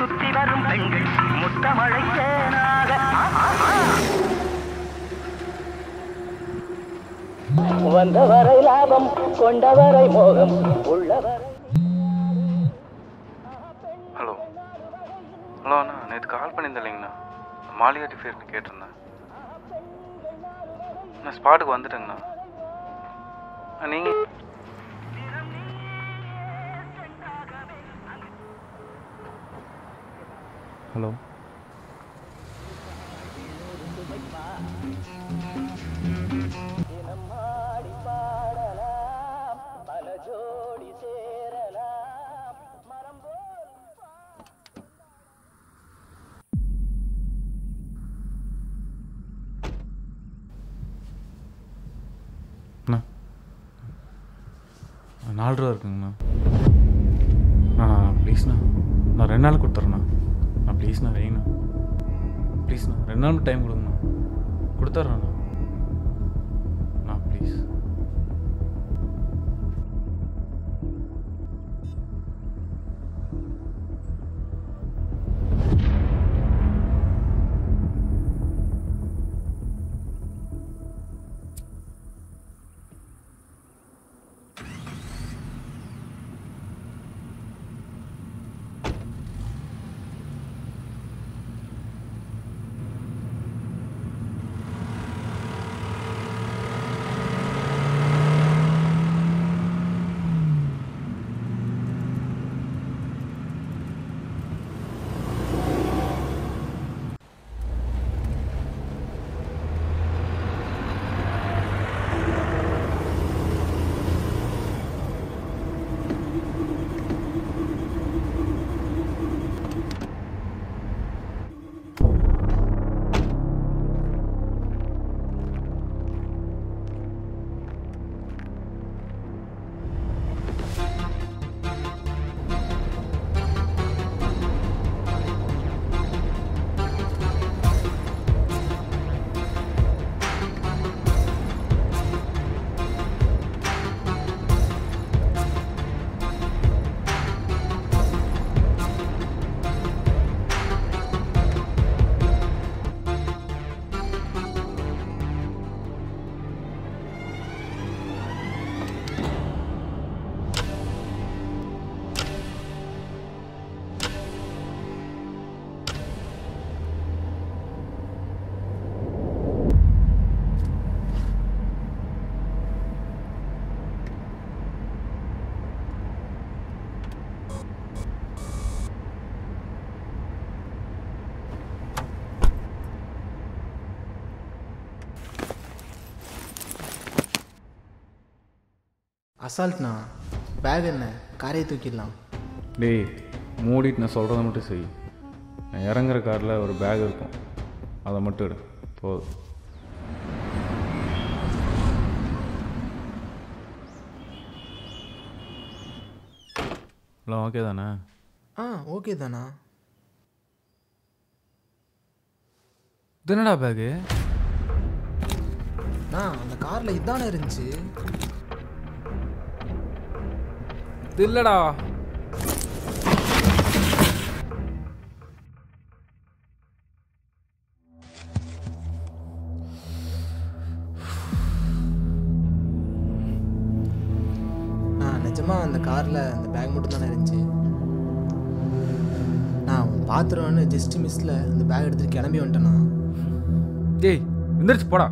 சுத்தி வரும் பெண்கள் முத்தமழைத்தேனாக வந்தவரை லாபம் கொண்டவரை மோகம் உள்ளவரை ஹலோ ஹலோ அண்ணா நேற்று கால் பண்ணியிருந்தேன் இல்லைங்கண்ணா மாளிகா டிஃபேர்னு கேட்டிருந்தேன் நான் ஸ்பாட்டுக்கு வந்துட்டேங்கண்ணா நீங்கள் ஹலோ தினம் ஆடி பாடலாம் பல ஜோடி சேரலாம் மரம் போல் அண்ணா நாலு ரூபா இருக்குங்கண்ணா அண்ணா ப்ளீஸ்ண்ணா நான் ரெண்டு நாள் கொடுத்துட்றேண்ணா நான் ப்ளீஸ்ண்ணா வைங்கண்ணா ப்ளீஸ்ண்ணா ரெண்டு நாள் டைம் கொடுங்கண்ணா கொடுத்துட்றேண்ணா அண்ணா ப்ளீஸ் அசால்ட்ண்ணா பேக் என்ன காரையை தூக்கிடலாம் டேய் மூடிட்டு நான் சொல்கிறத மட்டும் செய் நான் இறங்குற காரில் ஒரு பேக் இருக்கும் அதை மட்டும் எடு போதும் ஹலோ ஓகே தானே ஆ ஓகே தானா இது என்னடா பேகு நான் அந்த காரில் இதானே இருந்துச்சு இது இல்லைடா நான் நிஜமாக அந்த காரில் அந்த பேக் மட்டும் தானே இருந்துச்சு நான் பார்த்துருவேன்னு ஜஸ்ட் மிஸ்ஸில் அந்த பேக் எடுத்துகிட்டு கிளம்பி வந்துட்டேண்ணா டேய் எந்திரிச்சு போடா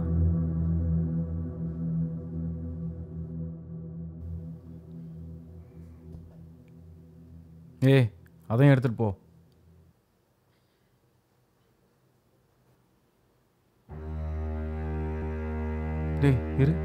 ஏய் அதையும் எடுத்துட்டு போ டேய் இரு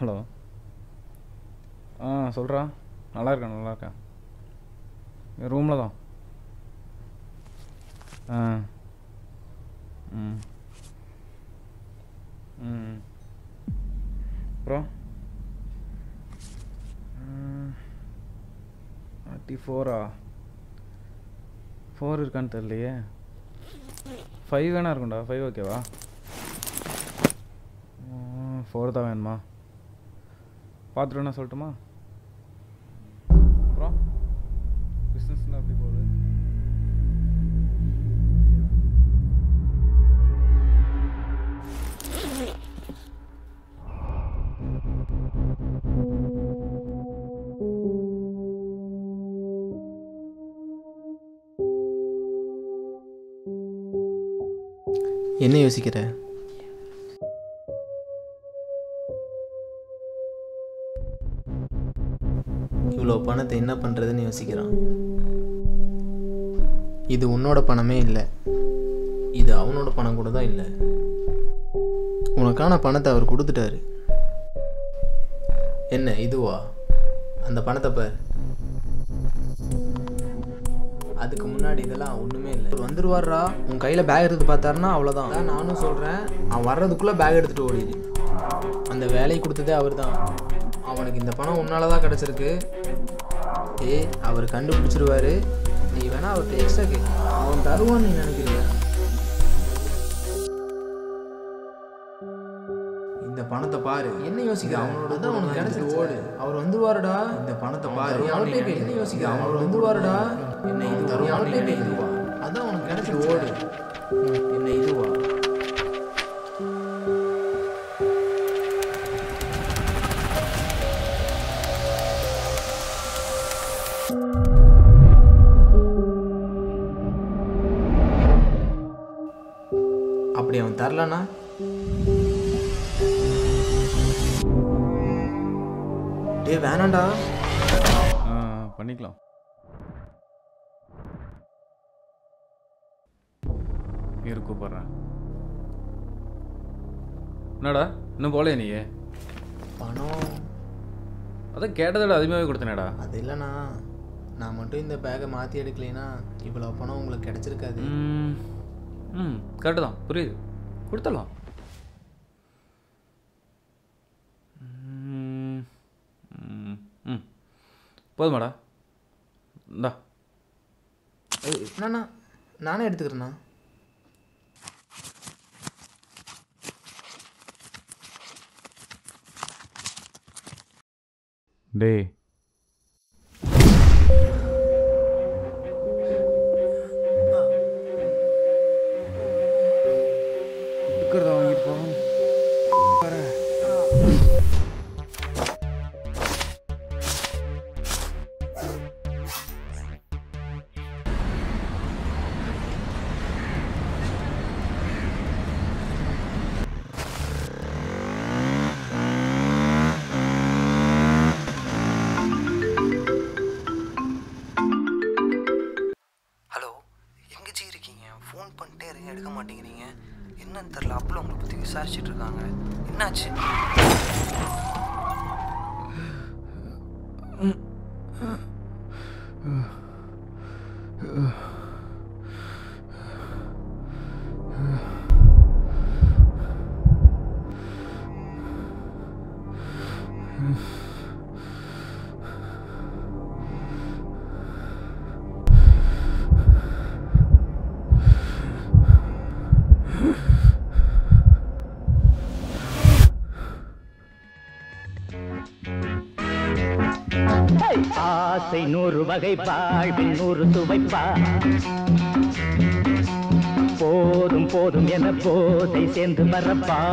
ஹலோ ஆ சொல்கிறா நல்லா இருக்கேன் நல்லா இருக்கேன் என் ரூமில் தான் ஆ ம் ம் அப்புறம் தேர்ட்டி ஃபோரா ஃபோர் இருக்கான்னு தெரியலையே ஃபைவ் வேணா இருக்கும்டா ஃபைவ் ஓகேவா ஃபோர் தான் வேணுமா பார்த்துட்டு வேணா சொல்லட்டுமா அப்புறம் பிஸ்னஸ்லாம் எப்படி போகுது என்ன யோசிக்கிற இவ்வளோ பணத்தை என்ன பண்ணுறதுன்னு யோசிக்கிறான் இது உன்னோட பணமே இல்லை இது அவனோட பணம் கூட தான் இல்லை உனக்கான பணத்தை அவர் கொடுத்துட்டாரு என்ன இதுவா அந்த பணத்தை பார் அதுக்கு முன்னாடி இதெல்லாம் ஒன்றுமே இல்லை அவர் வந்துருவாரா உன் கையில் பேக் எடுத்து பார்த்தாருன்னா அவ்வளோதான் அதான் நானும் சொல்கிறேன் அவன் வர்றதுக்குள்ளே பேக் எடுத்துகிட்டு ஓடிடு அந்த வேலையை கொடுத்ததே அவர் தான் அவனுக்கு இந்த பணம் உன்னால தான் கிடச்சிருக்கு ஏ அவர் கண்டுபிடிச்சிருவாரு நீ வேணா அவர்கிட்ட எக்ஸ்ட்ரா கேட்க அவன் தருவான்னு நீ நினைக்கிறீங்க இந்த பணத்தை பாரு என்ன யோசிக்க அவனோட தான் உனக்கு கிடைச்சிட்டு ஓடு அவர் வந்துருவாருடா இந்த பணத்தை பாரு அவர்கிட்ட கேளு என்ன யோசிக்க அவர் வந்துருவாருடா என்ன இது தரும் அவர்கிட்ட கேளுவா அதான் உனக்கு கிடைச்சிட்டு ஓடு என்ன இதுவா அப்படி அவன் தரலனா டே வேணாண்டா ஆ பண்ணிக்கலாம் இரு கூப்பிட்றேன் என்னடா இன்னும் போகலையா நீ பணம் அதான் கேட்டதோட அதிகமாகவே கொடுத்தனேடா அது இல்லைண்ணா நான் மட்டும் இந்த பேக்கை மாற்றி எடுக்கலைன்னா இவ்வளோ பணம் உங்களுக்கு கிடைச்சிருக்காது ம் ம் கரெக்டு தான் புரியுது கொடுத்துடலாம் ம், ம், ம் போதுமாடா இந்தா ஏய், என்னண்ணா நானே எடுத்துக்கிறேண்ணா டேய் இருக்கிறத வாங்கிட்டு போகணும் ஹலோ எங்கே ஜி இருக்கீங்க ஃபோன் பண்ணிட்டே இருக்கீங்க எடுக்க மாட்டேங்கிறீங்க என்னன்னு தெரில அப்பளம் உங்களை பற்றி விசாரிச்சுட்டு இருக்காங்க என்னாச்சு ஆசை நூறு வகை வாழ்வில் நூறு சுவைப்பா போதும் போதும் என போதை சேர்ந்து வரப்பா